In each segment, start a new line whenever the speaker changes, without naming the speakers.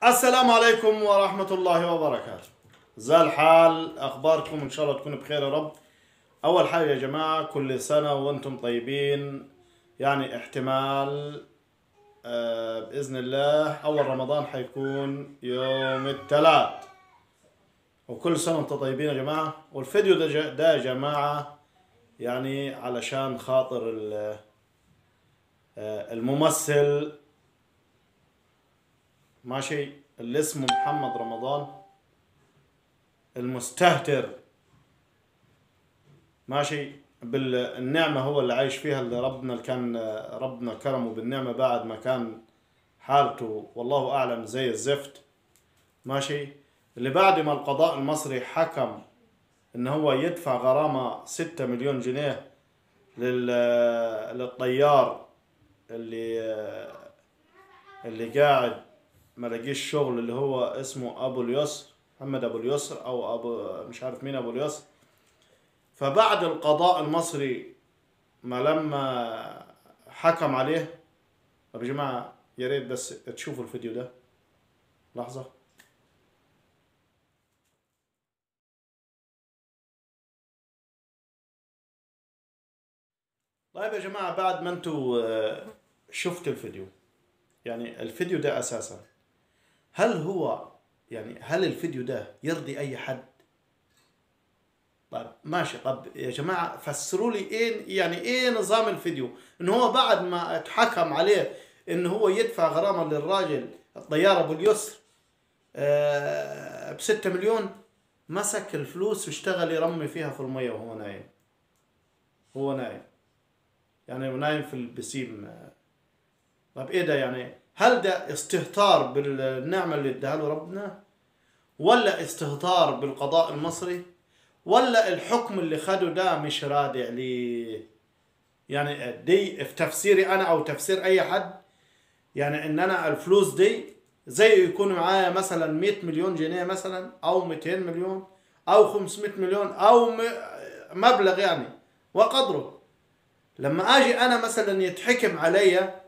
السلام عليكم ورحمة الله وبركاته زي الحال أخباركم إن شاء الله تكونوا بخير يا رب أول حاجة يا جماعة كل سنة وأنتم طيبين يعني احتمال آه بإذن الله أول رمضان حيكون يوم الثلاث وكل سنة وأنتم طيبين يا جماعة والفيديو ده, ج- ده يا جماعة يعني علشان خاطر ال- آه، الممثل ماشي اللي اسمه محمد رمضان المستهتر ماشي بالنعمة هو اللي عايش فيها اللي ربنا اللي كان ربنا كرمه بالنعمة بعد ما كان حالته والله أعلم زي الزفت ماشي اللي بعد ما القضاء المصري حكم إن هو يدفع غرامة ستة مليون جنيه لل للطيار اللي اللي قاعد ما لقيش شغل اللي هو اسمه ابو اليسر محمد ابو اليسر او ابو مش عارف مين ابو اليسر فبعد القضاء المصري ما لما حكم عليه طب يا جماعه يا ريت بس تشوفوا الفيديو ده لحظه طيب يا جماعه بعد ما انتوا آه، شفتوا الفيديو يعني الفيديو ده اساسا هل هو يعني هل الفيديو ده يرضي اي حد طيب ماشي طب يا جماعه فسروا لي ايه يعني ايه نظام الفيديو ان هو بعد ما اتحكم عليه ان هو يدفع غرامه للراجل الطيار ابو اليسر آه ب 6 مليون مسك الفلوس واشتغل يرمي فيها في الميه وهو نايم هو نايم يعني نايم في البسيم آه، طب ايه ده يعني هل ده استهتار بالنعمة اللي اداها له ربنا ولا استهتار بالقضاء المصري ولا الحكم اللي خده ده مش رادع ليه يعني دي في تفسيري انا او تفسير اي حد يعني ان انا الفلوس دي زي يكون معايا مثلا 100 مليون جنيه مثلا او 200 مليون او 500 مليون او م- مبلغ يعني وقدره لما اجي انا مثلا يتحكم عليا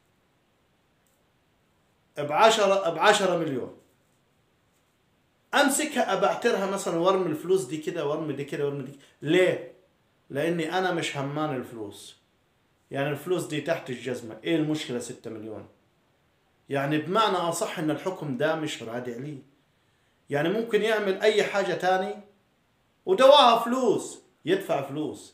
بعشرة بعشرة مليون امسكها ابعترها مثلا وارمي الفلوس دي كده وارمي دي كده وارمي دي ليه؟ لاني انا مش همان الفلوس يعني الفلوس دي تحت الجزمة ايه المشكلة ستة مليون يعني بمعنى اصح ان الحكم ده مش رادع لي يعني ممكن يعمل اي حاجة تاني ودواها فلوس يدفع فلوس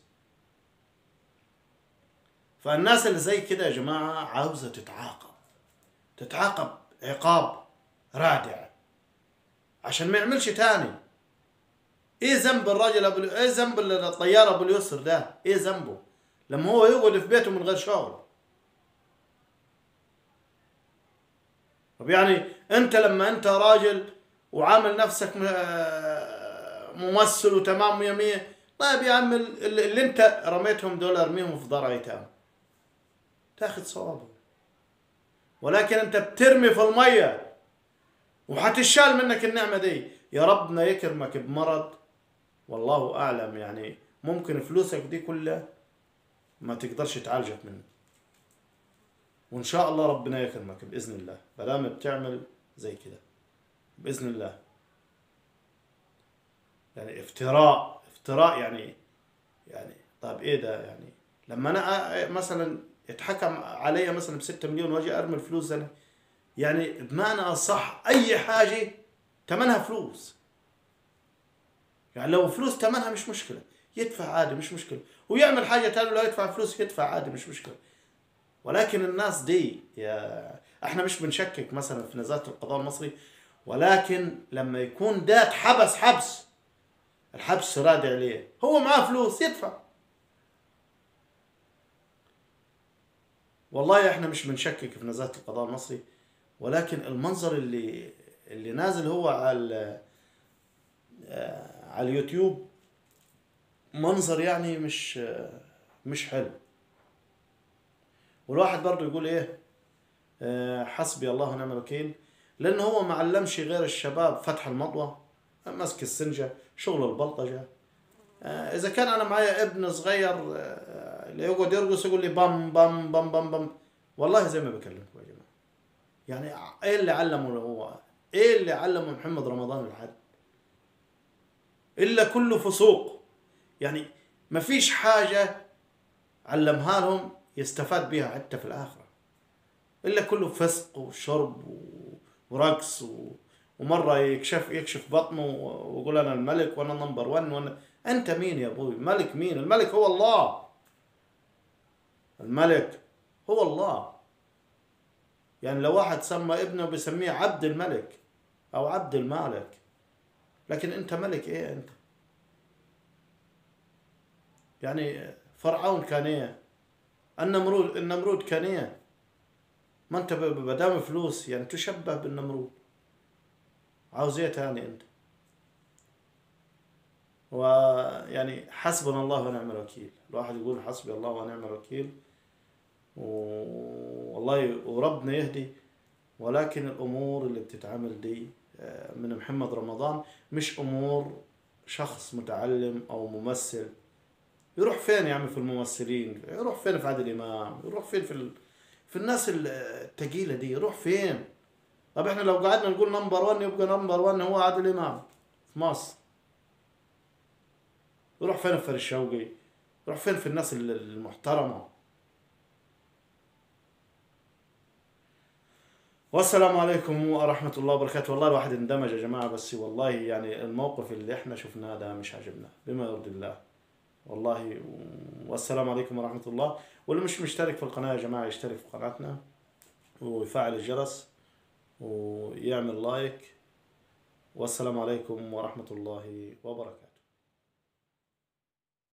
فالناس اللي زي كده يا جماعة عاوزة تتعاقب تتعاقب عقاب رادع عشان ما يعملش تاني ايه ذنب الراجل ابو ايه ذنب الطيار ابو اليسر ده ايه ذنبه لما هو يقعد في بيته من غير شغل طب يعني انت لما انت راجل وعامل نفسك م- آه، ممثل وتمام مية مية طيب يا عم ال- اللي اللي انت رميتهم دول ارميهم في دار ايتام تاخذ صوابه ولكن انت بترمي في الميه وحتشال منك النعمه دي يا ربنا يكرمك بمرض والله اعلم يعني ممكن فلوسك دي كلها ما تقدرش تعالجك منه وان شاء الله ربنا يكرمك باذن الله بلام بتعمل زي كده باذن الله يعني افتراء افتراء يعني يعني طيب ايه ده يعني لما انا أ- مثلا يتحكم علي مثلا ب 6 مليون واجي ارمي الفلوس انا يعني بمعنى اصح اي حاجه ثمنها فلوس يعني لو فلوس ثمنها مش مشكله يدفع عادي مش مشكله ويعمل حاجه ثانيه لو يدفع فلوس يدفع عادي مش مشكله ولكن الناس دي يا احنا مش بنشكك مثلا في نزاهه القضاء المصري ولكن لما يكون ده اتحبس حبس الحبس رادع ليه هو معاه فلوس يدفع والله احنا مش بنشكك في نزاهة القضاء المصري ولكن المنظر اللي اللي نازل هو على آه، على اليوتيوب منظر يعني مش آه، مش حلو والواحد برضه يقول ايه آه، حسبي الله ونعم الوكيل لانه هو ما علمش غير الشباب فتح المطوه مسك السنجه شغل البلطجه آه، اذا كان انا معايا ابن صغير آه، اللي يقعد يرقص يقول لي بام بام بام بام بام والله زي ما بكلمكم يا جماعه يعني ايه اللي علمه هو ايه اللي علمه محمد رمضان الحد الا كله فسوق يعني ما فيش حاجه علمها لهم يستفاد بها حتى في الاخره الا كله فسق وشرب و- ورقص و... ومره يكشف يكشف بطنه ويقول انا الملك وانا نمبر 1 وانا انت مين يا ابوي ملك مين الملك هو الله الملك هو الله يعني لو واحد سمى ابنه بيسميه عبد الملك او عبد المالك لكن انت ملك ايه انت يعني فرعون كان ايه النمرود النمرود كان ايه ما انت ما دام فلوس يعني تشبه بالنمرود عاوز ايه تاني انت ويعني حسبنا الله ونعم الوكيل الواحد يقول حسبي الله ونعم الوكيل و- والله وربنا يهدي ولكن الامور اللي بتتعمل دي آه، من محمد رمضان مش امور شخص متعلم او ممثل يروح فين يا عمي في الممثلين يروح فين في عادل امام يروح فين في ال... في الناس الثقيله دي يروح فين طب احنا لو قعدنا نقول نمبر 1 يبقى نمبر 1 هو عادل امام في مصر يروح فين في فريد شوقي يروح فين في الناس ال- المحترمه والسلام عليكم ورحمة الله وبركاته والله الواحد اندمج يا جماعة بس والله يعني الموقف اللي احنا شفناه ده مش عاجبنا بما يرضي الله والله والسلام عليكم ورحمة الله واللي مش مشترك في القناة يا جماعة يشترك في قناتنا ويفعل الجرس ويعمل لايك والسلام عليكم ورحمة الله وبركاته